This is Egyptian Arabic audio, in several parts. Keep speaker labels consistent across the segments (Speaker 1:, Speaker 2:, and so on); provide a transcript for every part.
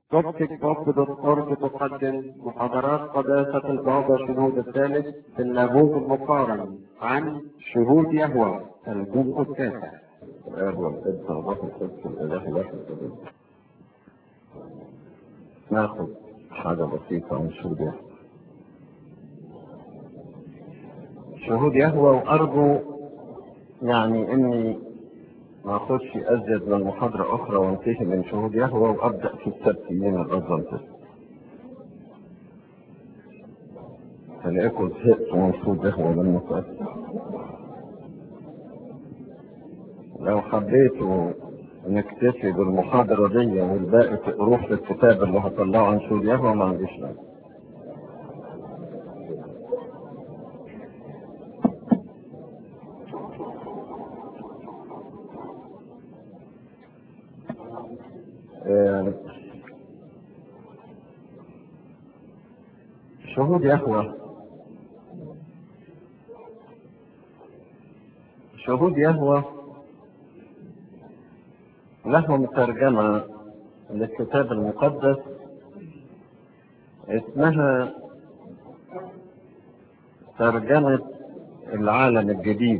Speaker 1: توبتك توب دوت اورج تقدم محاضرات قداسة البابا شنود الثالث في اللاهوت المقارن عن شهود يهوى الجزء التاسع.
Speaker 2: الآب والابن والروح القدس الإله الواحد القدير. ناخد حاجة بسيطة عن شهود يهوى. شهود يهوى وأرجو يعني إني ما أخدش أزيد من محاضرة أخرى وانتهي من شهود يهوى وأبدأ في السبتيين الأزلطس. هلاقيكم زهقتوا من شهود يهوى لما تأثر. لو حبيتوا نكتفي بالمحاضرة دي والباقي تقروه في الكتاب اللي هطلعه عن شهود يهوى ما عنديش مانع. آه، شهود يهوى شهود يهوى لهم ترجمة للكتاب المقدس اسمها ترجمة العالم الجديد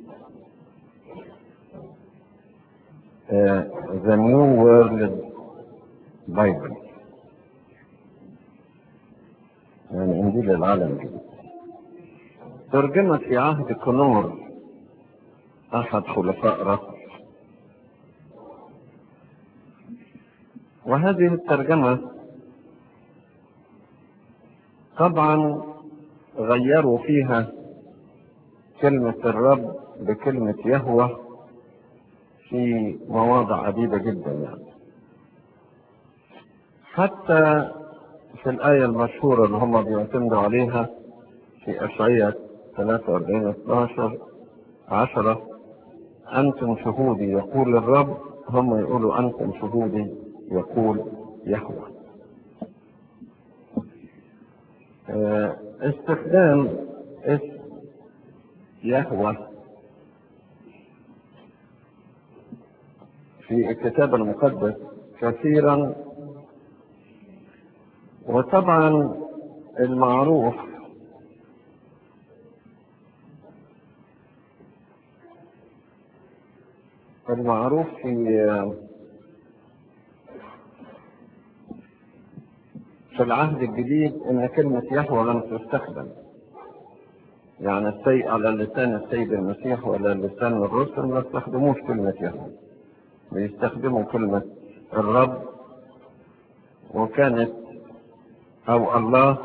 Speaker 2: آه، The New World Bible يعني انجيل العالم الجديد ترجمت في عهد كنور احد خلفاء رفض وهذه الترجمة طبعا غيروا فيها كلمة الرب بكلمة يهوه في مواضع عديدة جدا يعني حتى في الآية المشهورة اللي هم بيعتمدوا عليها في أشعية 43 12 10 أنتم شهودي يقول الرب هم يقولوا أنتم شهودي يقول يهوه آه، استخدام اسم يهوه في الكتاب المقدس كثيرا وطبعا المعروف المعروف في في العهد الجديد ان كلمة يهوى لم تستخدم يعني السيء على لسان السيد المسيح ولا لسان الرسل ما استخدموش كلمة يهوى بيستخدموا كلمة الرب وكانت أو الله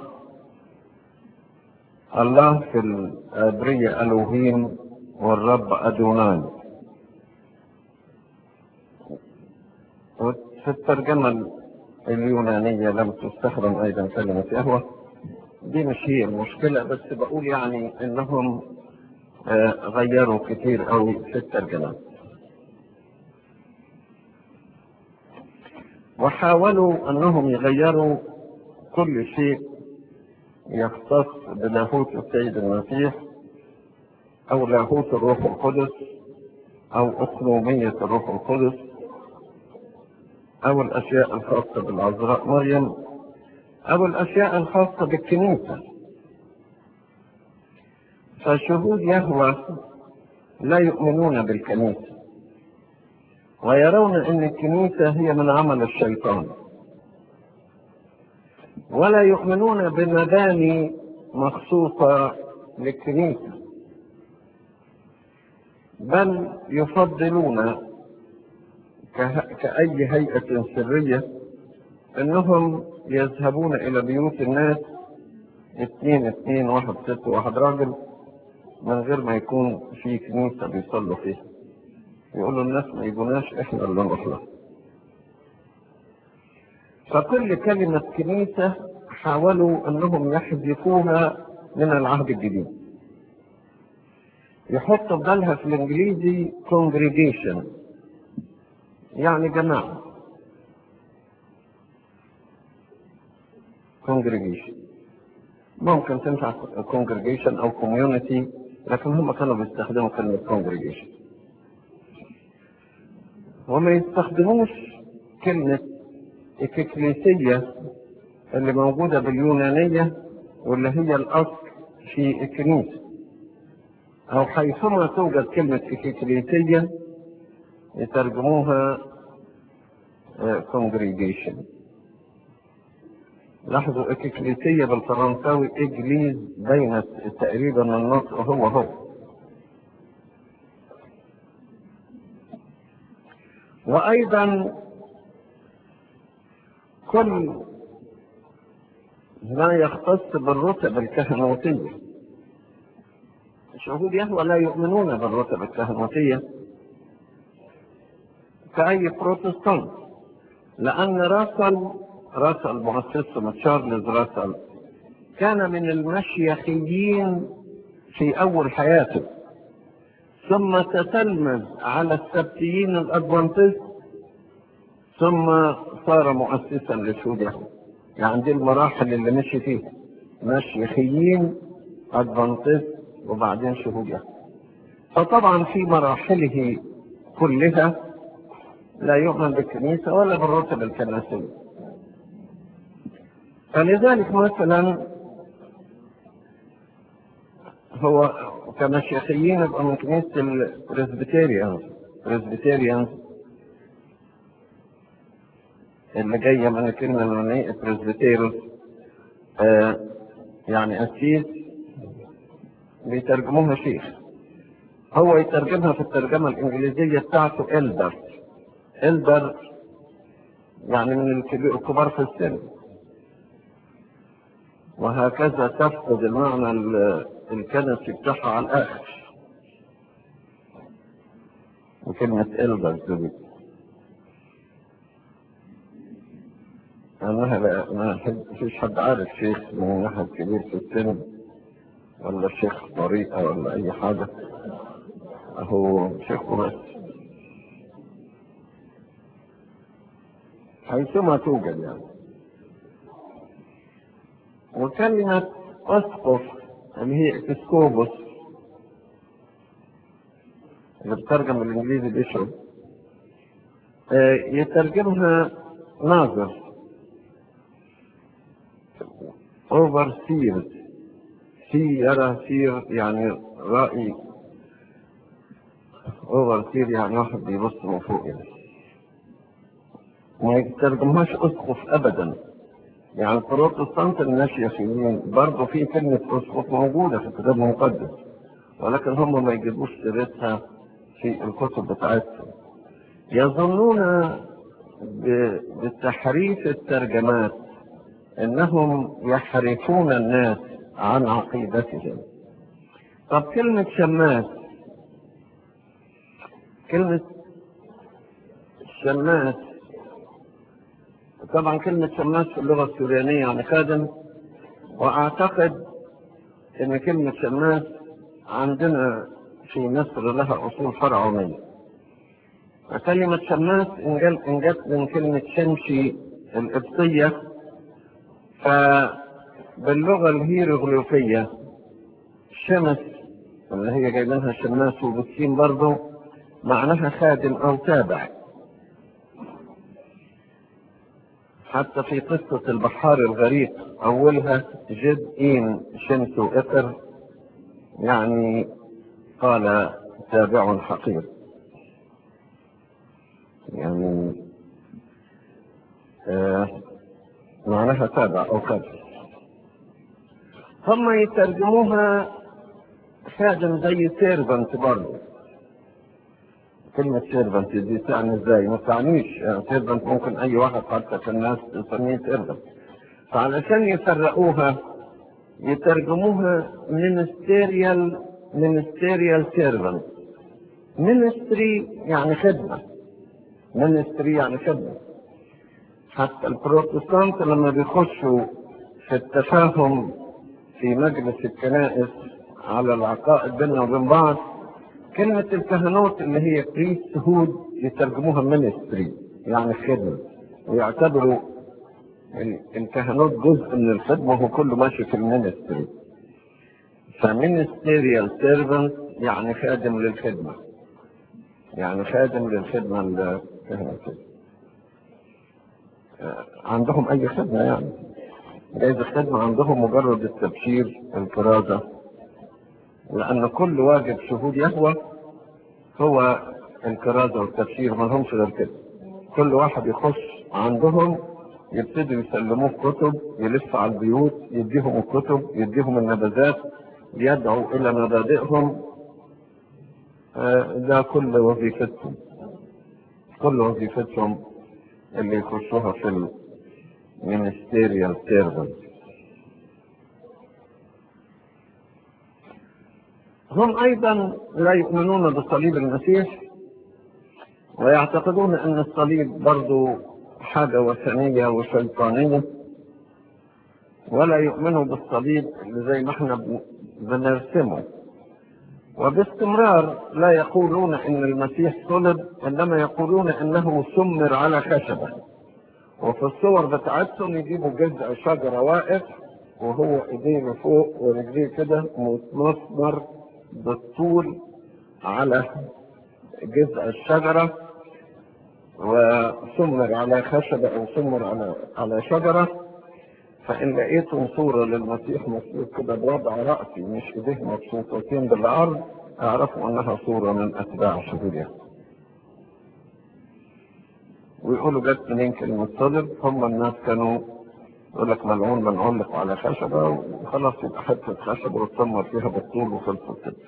Speaker 2: الله في العبرية ألوهيم والرب أدونان وفي الترجمة اليونانية لم تستخدم أيضا كلمة يهوى دي مش هي المشكلة بس بقول يعني إنهم آه، غيروا كتير قوي في الترجمات وحاولوا انهم يغيروا كل شيء يختص بلاهوت السيد المسيح او لاهوت الروح القدس او اقلومية الروح القدس او الاشياء الخاصة بالعذراء مريم او الاشياء الخاصة بالكنيسة فشهود يهوى لا يؤمنون بالكنيسة ويرون ان الكنيسة هي من عمل الشيطان ولا يؤمنون بمباني مخصوصة للكنيسة بل يفضلون كه- كأي هيئة سرية انهم يذهبون الى بيوت الناس اثنين اثنين واحد ست واحد راجل من غير ما يكون في كنيسة بيصلوا فيها يقولوا الناس ما يجوناش احنا اللي نروح لها فكل كلمة كنيسة حاولوا انهم يحذفوها من العهد الجديد يحطوا بدلها في الانجليزي congregation يعني جماعة congregation ممكن تنفع congregation او community لكن هم كانوا بيستخدموا كلمة congregation وما يستخدموش كلمة الإكليسية اللي موجودة باليونانية واللي هي الأصل في الكنيسة أو حيثما توجد كلمة إكليسية يترجموها congregation لاحظوا إكليسية بالفرنساوي إجليز بين تقريبا النطق هو هو وأيضا كل ما يختص بالرتب الكهنوتية شهود يهوى لا يؤمنون بالرتب الكهنوتية كأي بروتستانت لأن راسل راسل مؤسسهم تشارلز راسل كان من المشيخيين في أول حياته ثم تتلمذ على السبتيين الأدفانتست ثم صار مؤسسا لشهود يهوى يعني دي المراحل اللي مشي فيها مشيخيين أدفانتست وبعدين شهود يهوى فطبعا في مراحله كلها لا يؤمن بالكنيسة ولا بالرتب الكنسية فلذلك مثلا هو كمشيخيين يبقى من كنيسة البريسبيتيريانز بريسبيتيريانز اللي جاية من الكلمة اليونانية بريسبيتيروس آه يعني أسيس بيترجموها شيخ هو يترجمها في الترجمة الإنجليزية بتاعته إلدر إلدر يعني من الكبار في السن وهكذا تفقد المعنى الكنسي بتاعها على الآخر وكلمة إلدر دي أنها لا ما فيش حد عارف شيخ من واحد كبير في السن ولا شيخ طريقة ولا أي حاجة هو شيخ بس حيثما توجد يعني وكلمة أسقف اللي هي إسكوبوس اللي بترجم الإنجليزي بيشوب يترجمها ناظر اوفر سير سي يرى سير يعني رأي اوفر سير يعني واحد بيبص من فوق يعني ما يترجمهاش اسقف ابدا يعني البروتستانت الناشئين برضه في كلمة اسقف موجودة في الكتاب المقدس ولكن هم ما يجيبوش سيرتها في الكتب بتاعتهم يظنون بتحريف الترجمات انهم يحرفون الناس عن عقيدتهم طب كلمة شماس كلمة شماس طبعا كلمة شماس في اللغة السوريانية يعني خادم واعتقد ان كلمة شماس عندنا في مصر لها اصول فرعونية كلمة شماس ان جت من كلمة شمشي القبطية فباللغة الهيروغليفية شمس اللي هي جايبينها شماس وبالسين برضه معناها خادم أو تابع حتى في قصة البحار الغريق أولها جد إين شمس وإقر يعني قال تابع حقير يعني آه معناها تابع أو كذا هم يترجموها خادم زي سيرفنت برضه كلمة سيرفنت دي تعني ازاي؟ ما تعنيش يعني سيرفنت ممكن أي واحد حتى في الناس تسميه سيرفنت فعلشان يفرقوها يترجموها ministerial ministerial servant ministry يعني خدمة ministry يعني خدمة حتى البروتستانت لما بيخشوا في التفاهم في مجلس الكنائس على العقائد بيننا وبين بعض كلمة الكهنوت اللي هي بريست هود يترجموها منستري يعني خدمة ويعتبروا الكهنوت جزء من الخدمة وهو كله ماشي في المنستري فمنستيريال سيرفنت يعني خادم للخدمة يعني خادم للخدمة الكهنوتية آه، عندهم أي خدمة يعني جايز الخدمة عندهم مجرد التبشير الكرازة لأن كل واجب شهود يهوى هو الكرازة والتبشير ما لهمش غير كده كل واحد يخش عندهم يبتدوا يسلموه كتب يلف على البيوت يديهم الكتب يديهم النبذات يدعو إلى مبادئهم آه، ده كل وظيفتهم كل وظيفتهم اللي يخشوها في المينستيريال سيرفنت هم ايضا لا يؤمنون بصليب المسيح ويعتقدون ان الصليب برضو حاجة وثنية وشيطانية ولا يؤمنوا بالصليب اللي زي ما احنا بن- بنرسمه وباستمرار لا يقولون ان المسيح صلب انما يقولون انه سمر على خشبه وفي الصور بتاعتهم يجيبوا جذع شجره واقف وهو ايديه فوق ورجليه كده متمسمر بالطول على جذع الشجره وسمر على خشبه او سمر على على شجره فإن لقيتم صورة للمسيح مسلوب كده بوضع رأسي مش إيديه مبسوطتين بالعرض اعرفوا أنها صورة من أتباع شهودها ويقولوا جت منين كلمة صلب هم الناس كانوا يقول لك ملعون بنعلق على خشبة وخلاص يبقى حتة خشبة وتسمر فيها بالطول وخلصت كده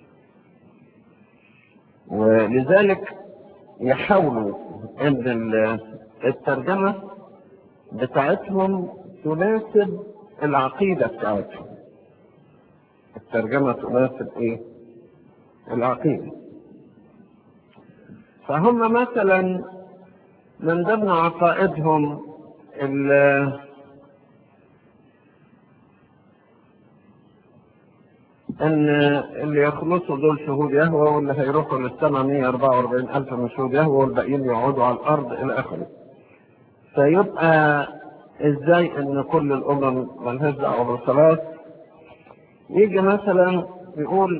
Speaker 2: ولذلك يحاولوا ان ال- الترجمة بتاعتهم تناسب العقيدة بتاعتهم الترجمة تناسب ايه العقيدة فهم مثلا من ضمن عقائدهم ال- ان اللي يخلصوا دول شهود يهوى واللي هيروحوا للسماء 144 الف من شهود يهوى والباقيين يقعدوا على الارض الى اخره فيبقى ازاي ان كل الامم ملهاش دعوه بالصلاه يجي مثلا يقول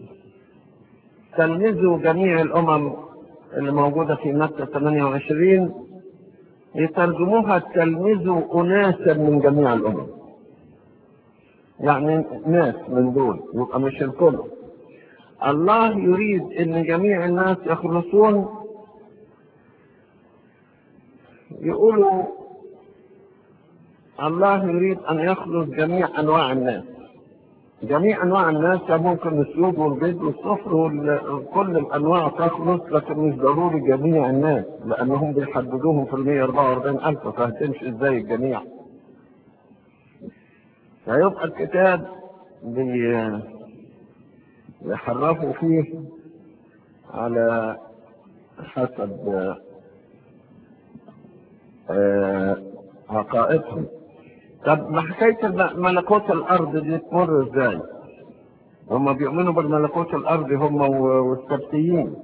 Speaker 2: تلمذوا جميع الامم اللي موجوده في متى 28 يترجموها تلمذوا اناسا من جميع الامم يعني ناس من دول يبقى مش الكل الله يريد ان جميع الناس يخلصون يقولوا الله يريد ان يخلص جميع انواع الناس جميع انواع الناس يعني ممكن السيود والبيض والصفر وكل الانواع تخلص لكن مش ضروري جميع الناس لانهم بيحددوهم في ال 144 الف فهتمشي ازاي الجميع فيبقى الكتاب بي- بيحرفوا فيه على حسب آه، عقائدهم طب ما حكاية الم- ملكوت الأرض دي تمر ازاي؟ هم بيؤمنوا بالملكوت الأرضي هم و- والسبتيين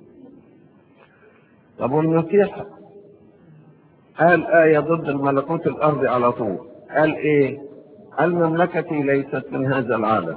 Speaker 2: طب والمسيح قال آية ضد الملكوت الأرضي على طول قال إيه؟ قال مملكتي ليست من هذا العالم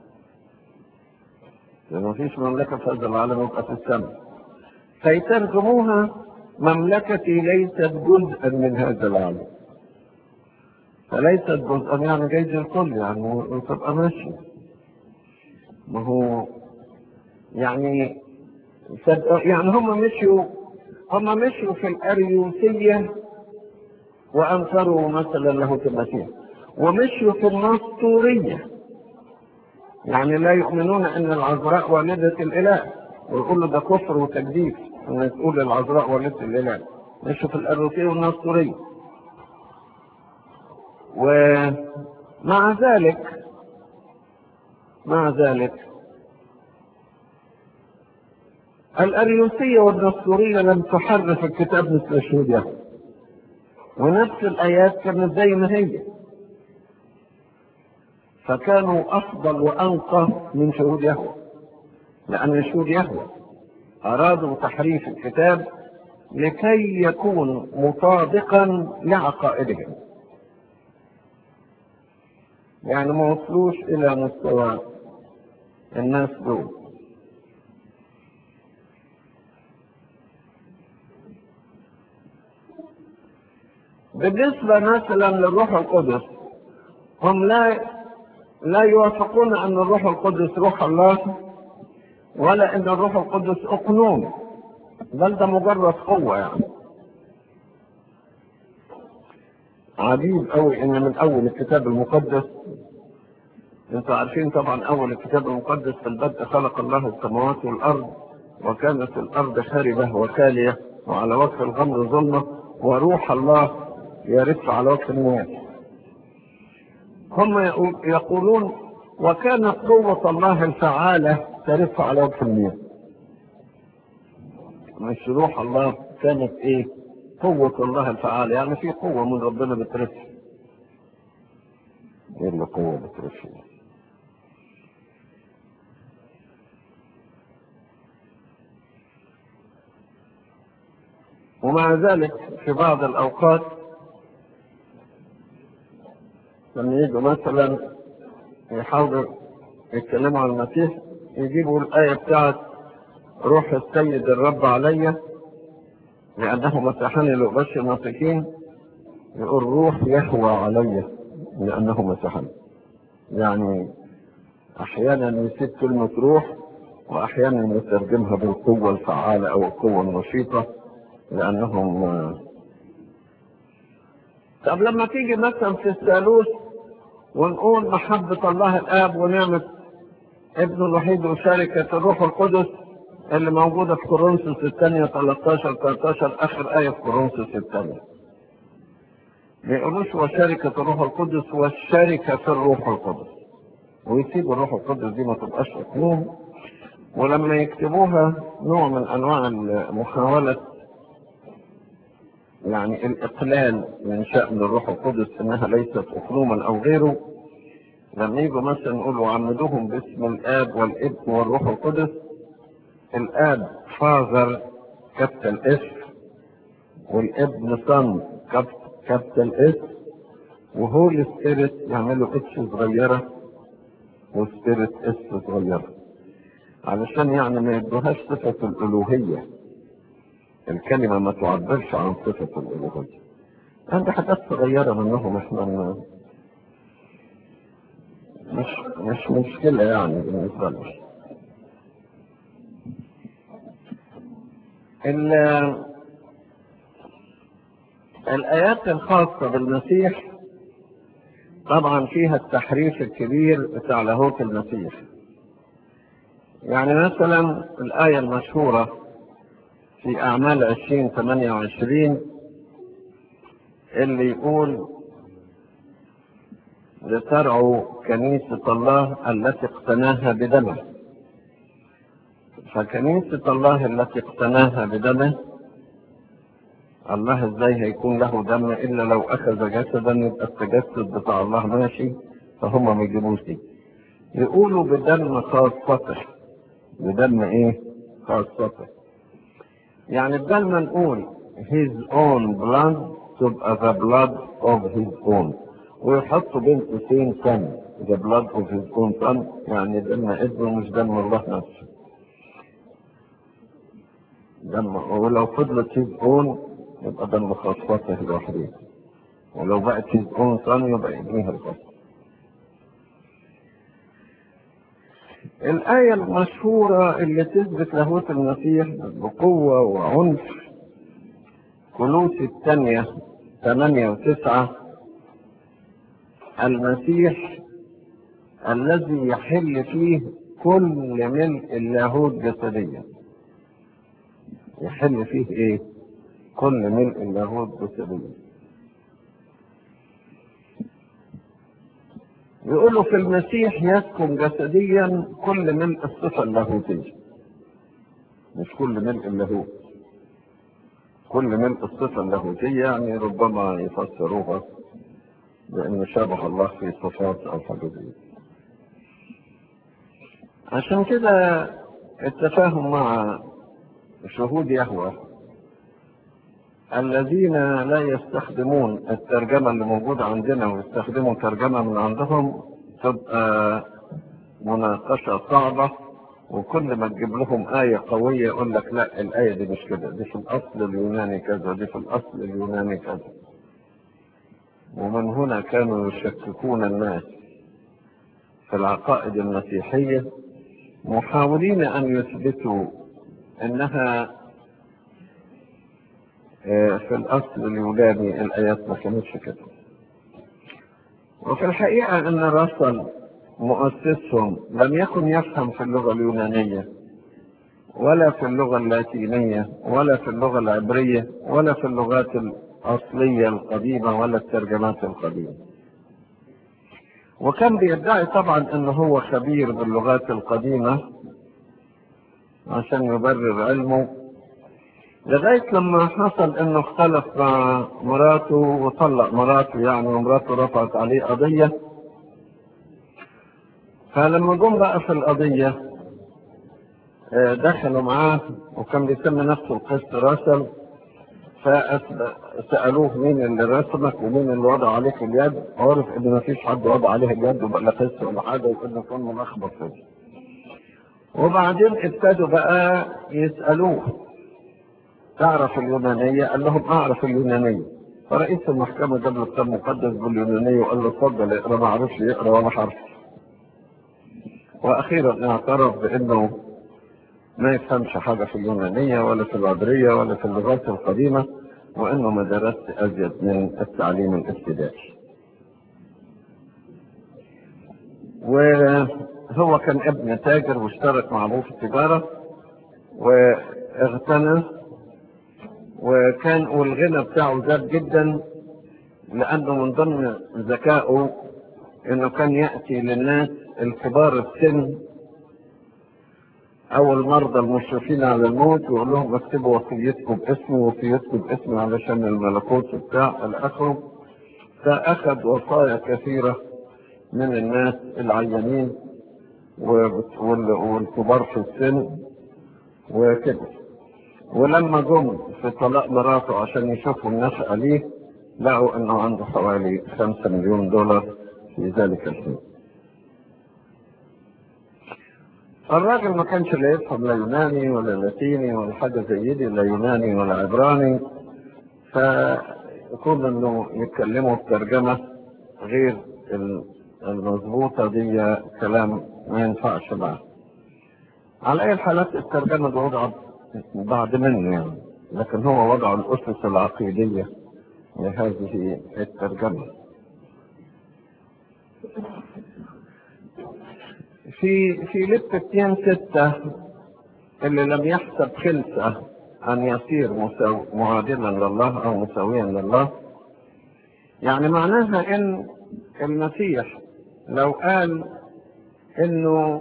Speaker 2: لما فيش مملكة في هذا العالم يبقى في السماء فيترجموها مملكتي ليست جزءا من هذا العالم فليست جزءا يعني جايز الكل يعني وتبقى ماشي ما هو يعني صد- يعني هم مشوا هم مشوا في الأريوسية وأنكروا مثلا له المسيح ومشوا في النسطورية يعني لا يؤمنون أن العذراء والدة الإله ويقولوا ده كفر وتكذيب أن تقول العذراء والدة الإله مشوا في الأريوسية والنسطورية ومع ذلك مع ذلك الأريوسية والنسطورية لم تحرف الكتاب مثل الشهود يهوه ونفس الآيات كانت زي ما هي فكانوا أفضل وأنقى من شهود يهوه لأن شهود يهوه أرادوا تحريف الكتاب لكي يكون مطابقا لعقائدهم يعني ما وصلوش إلى مستوى الناس دول بالنسبة مثلا للروح القدس هم لا لا يوافقون أن الروح القدس روح الله ولا أن الروح القدس أقنوم بل ده مجرد قوة يعني عجيب قوي ان من اول الكتاب المقدس انتوا عارفين طبعا اول الكتاب المقدس في البدء خلق الله السماوات والارض وكانت الارض خاربه وخاليه وعلى وجه الغمر ظلمه وروح الله يرف على وجه الناس هم يقولون وكانت قوة الله الفعالة ترف على وجه الناس مش روح الله كانت ايه قوة الله الفعالة يعني في قوة من ربنا بترف ايه اللي قوة بترف ومع ذلك في بعض الأوقات لما يجوا مثلا يحاولوا يتكلموا عن المسيح يجيبوا الآية بتاعت روح السيد الرب عليّ لأنه مسحني لأبشر المساكين يقول روح يهوى علي لأنه مسحني يعني أحيانا يسيب كلمة روح وأحيانا يترجمها بالقوة الفعالة أو القوة النشيطة لأنهم طب لما تيجي مثلا في الثالوث ونقول محبة الله الآب ونعمة ابنه الوحيد وشركة الروح القدس اللي موجودة في كورنثوس الثانية 13 13 آخر آية في كورنثوس الثانية. ما يقولوش وشركة الروح القدس والشركة في الروح القدس. ويسيبوا الروح القدس دي ما تبقاش مفهوم ولما يكتبوها نوع من أنواع محاولة يعني الإقلال من شأن الروح القدس إنها ليست أقلوما أو غيره لما يجوا مثلا يقولوا عمدوهم باسم الآب والابن والروح القدس الاب فاذر كابتل اس والابن صن كابتل اس وهول سبيريت يعملوا اتش صغيرة وسبيريت اس صغيرة علشان يعني ما يدوهاش صفة الألوهية الكلمة ما تعبرش عن صفة الألوهية عندي حاجات صغيرة منهم احنا مش مش مشكلة يعني بالنسبة لنا الآيات الخاصة بالمسيح طبعا فيها التحريف الكبير بتاع لاهوت المسيح يعني مثلا الآية المشهورة في أعمال عشرين ثمانية وعشرين اللي يقول لترعوا كنيسة الله التي اقتناها بدمه فكنيسة الله التي اقتناها بدمه الله ازاي هيكون له دم الا لو اخذ جسدا يبقى التجسد بتاع الله ماشي فهم ما يجيبوش دي يقولوا بدم خاصته بدم ايه خاصته يعني بدل ما نقول his own blood تبقى the blood of his own ويحطوا بين قوسين son the blood of his own son يعني دم ابنه مش دم الله نفسه دم ولو فضلت his own يبقى دم خاصته لوحده ولو بقت his own son يبقى ابنها الخاص الآية المشهورة اللي تثبت لاهوت المسيح بقوة وعنف كنوس الثانية ثمانية وتسعة المسيح الذي يحل فيه كل ملء اللاهوت جسديا يحل فيه ايه كل ملء اللاهوت جسديا يقولوا في المسيح يسكن جسديا كل ملء الصفة اللاهوتية مش كل ملء اللاهوت كل ملء الصفة اللاهوتية يعني ربما يفسروها بأن شابه الله في صفات أو حاجة زي عشان كده التفاهم مع شهود يهوه الذين لا يستخدمون الترجمة اللي موجودة عندنا ويستخدموا ترجمة من عندهم تبقى مناقشة صعبة وكل ما تجيب لهم آية قوية يقول لك لا الآية دي مش كده دي في الأصل اليوناني كذا دي في الأصل اليوناني كذا ومن هنا كانوا يشككون الناس في العقائد المسيحية محاولين أن يثبتوا أنها في الأصل اليوناني الآيات ما كانتش كده وفي الحقيقة أن الرسل مؤسسهم لم يكن يفهم في اللغة اليونانية ولا في اللغة اللاتينية ولا في اللغة العبرية ولا في اللغات الأصلية القديمة ولا الترجمات القديمة وكان بيدعي طبعا أنه هو خبير باللغات القديمة عشان يبرر علمه لغاية لما حصل انه اختلف مع مراته وطلق مراته يعني ومراته رفعت عليه قضية فلما جم بقى في القضية دخلوا معاه وكان بيسمي نفسه القسط راسل فسألوه مين اللي رسمك ومين اللي وضع عليك اليد عرف ان مفيش حد وضع عليه اليد وبقى لا قسط ولا حاجة وانه كان ملخبط فيه وبعدين ابتدوا بقى يسألوه تعرف اليونانية قال لهم اعرف اليونانية فرئيس المحكمة جاب له كتاب مقدس باليونانية وقال له اتفضل اقرا ما عرفش يقرا ولا حرف واخيرا اعترف بانه ما يفهمش حاجة في اليونانية ولا في العبرية ولا في اللغات القديمة وانه ما درست ازيد من التعليم الابتدائي وهو كان ابن تاجر واشترك مع ابوه في التجارة واغتنى وكان والغنى بتاعه زاد جدا لانه من ضمن ذكائه انه كان ياتي للناس الكبار السن او المرضى المشرفين على الموت ويقول لهم اكتبوا وصيتكم باسمي وصيتكم باسمي علشان الملكوت وبتاع الاخره فاخذ وصايا كثيره من الناس العيانين والكبار في السن وكده ولما جم في طلاق مراته عشان يشوفوا النشأة ليه لقوا انه عنده حوالي خمسة مليون دولار في ذلك الحين الراجل ما كانش لا يفهم لا يوناني ولا لاتيني ولا حاجة زي دي لا يوناني ولا عبراني فيكون انه يتكلموا بترجمة غير المظبوطة دي كلام ما ينفعش معه على اي الحالات الترجمة دي وضعت بعد منه يعني لكن هو وضع الأسس العقيدية لهذه الترجمة في في لبتين ستة اللي لم يحسب خلسة أن يصير مساو... معادلا لله أو مساويا لله يعني معناها إن المسيح لو قال إنه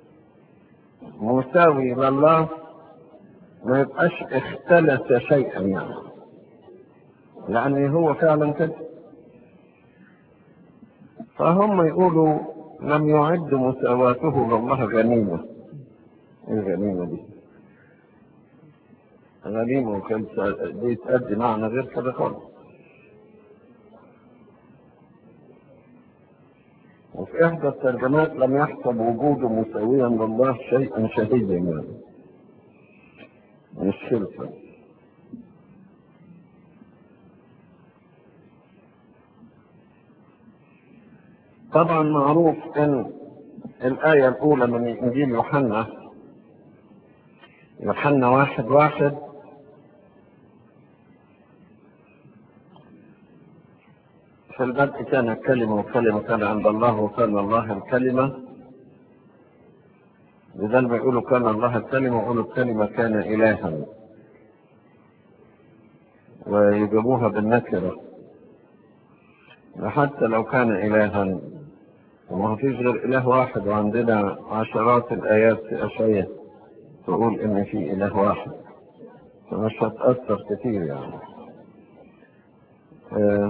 Speaker 2: مساوي لله ما يبقاش اختلس شيئا يعني لأن هو فعلا كده فهم يقولوا لم يعد مساواته لله غنيمة ايه الغنيمة دي غنيمة وكانت دي تأدي معنى غير كده خالص وفي إحدى الترجمات لم يحسب وجوده مساويا لله شيئا شهيا يعني مش خلفا طبعا معروف ان الآية الأولى من إنجيل يوحنا يوحنا واحد واحد في البدء كان الكلمة والكلمة كان عند الله وكان الله الكلمة لذلك يقولوا كان الله الكلمة ويقولوا الكلمة كان إلها ويجيبوها بالنكرة وحتى لو كان إلها وما فيش غير إله واحد وعندنا عشرات الآيات في أشعية تقول إن في إله واحد فمش هتأثر كتير يعني آه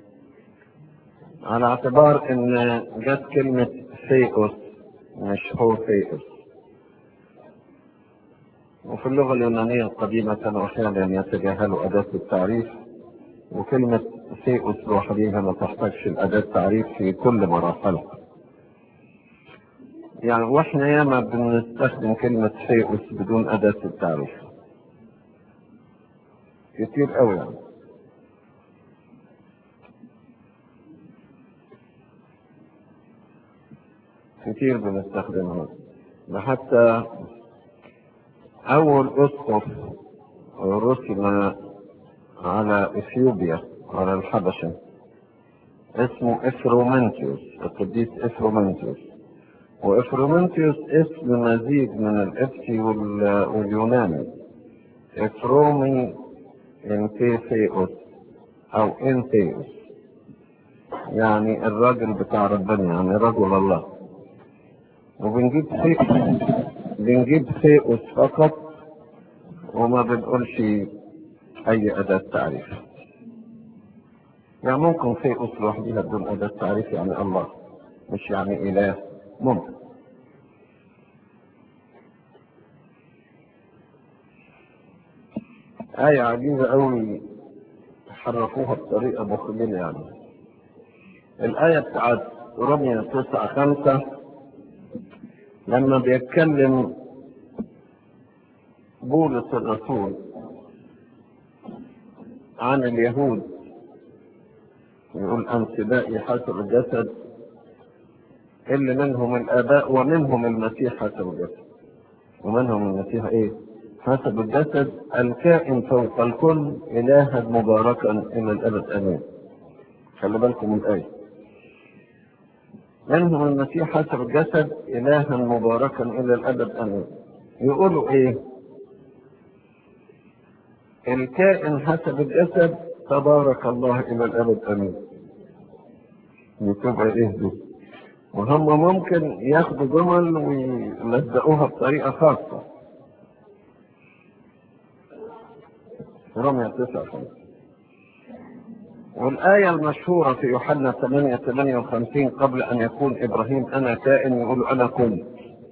Speaker 2: على اعتبار إن جت كلمة ثيوس مش هو ثيوس وفي اللغة اليونانية القديمة كانوا أحيانا يتجاهلوا أداة التعريف وكلمة ثيوس لوحدها ما تحتاجش الأداة تعريف في كل مراحلها يعني واحنا ياما بنستخدم كلمة ثيوس بدون أداة التعريف كتير قوي يعني كتير بنستخدمها ده حتى أول أسقف رسم على إثيوبيا على الحبشة اسمه إفرومنتيوس القديس إفرومنتيوس وإفرومنتيوس اسم مزيج من الإبسي وال- واليوناني إفرومي انتيثيوس أو انتيوس يعني الراجل بتاع ربنا يعني رجل الله وبنجيب ثي بنجيب ثيوس فقط وما بنقولش أي أداة تعريف يعني ممكن ثيوس لوحدها بدون أداة تعريف يعني الله مش يعني إله ممكن آية عجيبة أوي حرفوها بطريقة مخيلة يعني الآية بتاعت رمية تسعة خمسة لما بيتكلم بولس الرسول عن اليهود يقول أنسبائي حسب الجسد اللي منهم الآباء ومنهم المسيح حسب الجسد ومنهم المسيح إيه؟ حسب الجسد الكائن فوق الكل إلها مباركا إلى الأبد آمين خلي بالكم من الآية منهم المسيح حسب الجسد إلها مباركا إلى الأبد آمين يقولوا إيه؟ الكائن حسب الجسد تبارك الله إلى الأبد آمين يتبقى إيه دي؟ وهم ممكن ياخدوا جمل ويلزقوها بطريقة خاصة رمية تسعة خمسة والآية المشهورة في يوحنا 8 58 قبل أن يكون إبراهيم أنا كائن يقول أنا كنت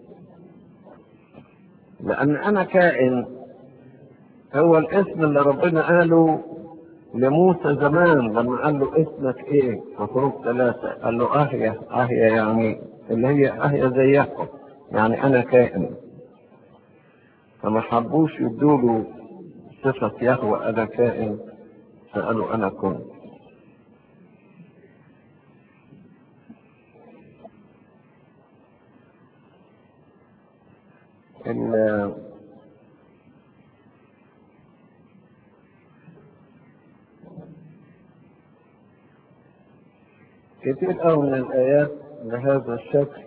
Speaker 2: لأن أنا كائن هو الاسم اللي ربنا قاله لموسى زمان لما قال له اسمك ايه في خروج ثلاثة قال له اهيا اهيا يعني اللي هي اهيا زيكم يعني انا كائن فما حبوش يدوا له صفة يهوى انا كائن فقالوا انا كنت ال- كتير قوي من الآيات بهذا الشكل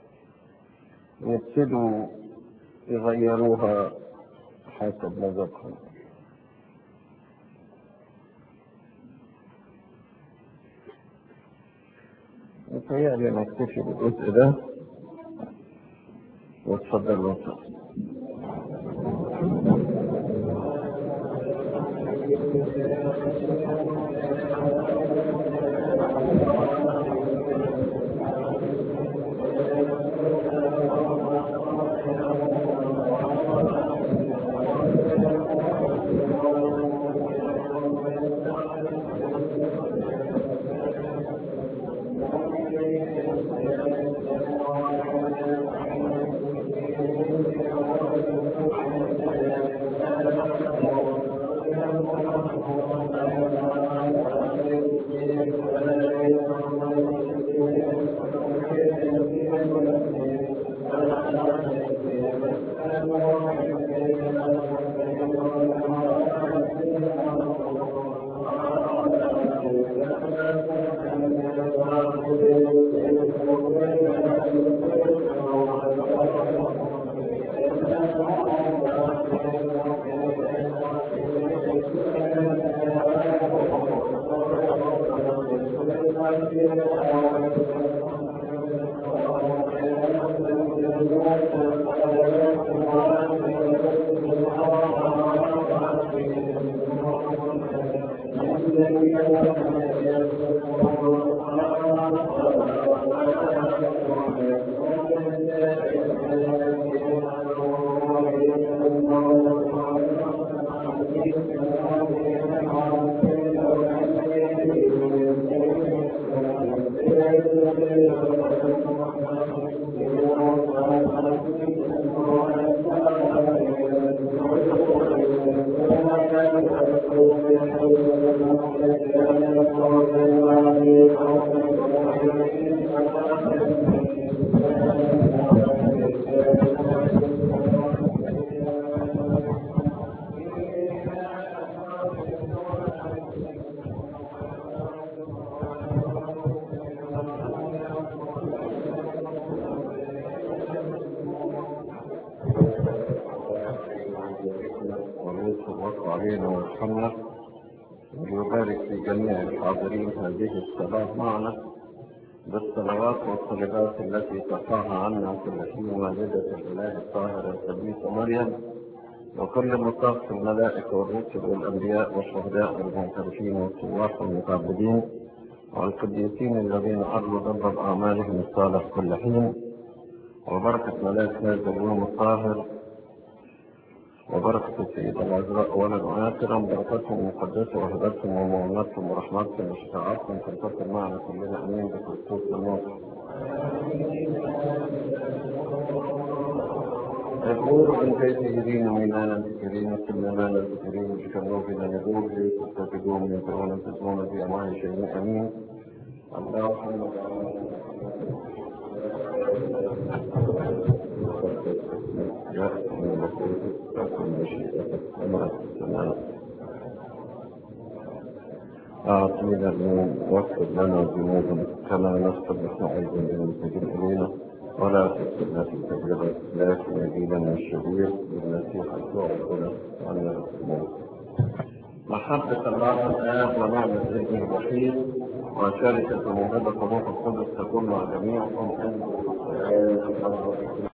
Speaker 2: يبتدوا يغيروها حسب مذهبهم متهيألي نكتفي بالجزء ده واتفضل وصل يرق علينا ويرحمنا ويبارك في جميع الحاضرين هذه الصلاة معنا بالصلوات والصلوات التي ترفعها عنا كل حين والدة الإله الطاهرة القديسة مريم وكل مطاف الملائكة والرسل والأنبياء والشهداء والمعترفين والسواح والمتعبدين والقديسين الذين أروا ضرب أعمالهم الصالح كل حين وبركة ملاك هذا اليوم الطاهر وبركة السيدة العذراء أولا وآخرا بركتهم المقدسة وهبتهم ومعونتهم ورحمتهم وشفاعتهم تنتصر معنا كلنا أمين بكريستوس الموت. يقول أن تجرين ميلانا تجرين سلمانا تجرين بشروفنا ندور لي تستفيدون من تكون تسمون في أمان شيء أمين اللهم أعطينا اليوم واغفر لنا ذنوبنا كما نغفر نحن أيضا للمسلمين إلينا ولا تدخلنا في تجربة لكن نجينا من الشرير بالمسيح يسوع ربنا وعنا الموت محبة الله الآب ونعمة ابنه الوحيد وشركة موهبة روح القدس تكون مع جميعكم أنتم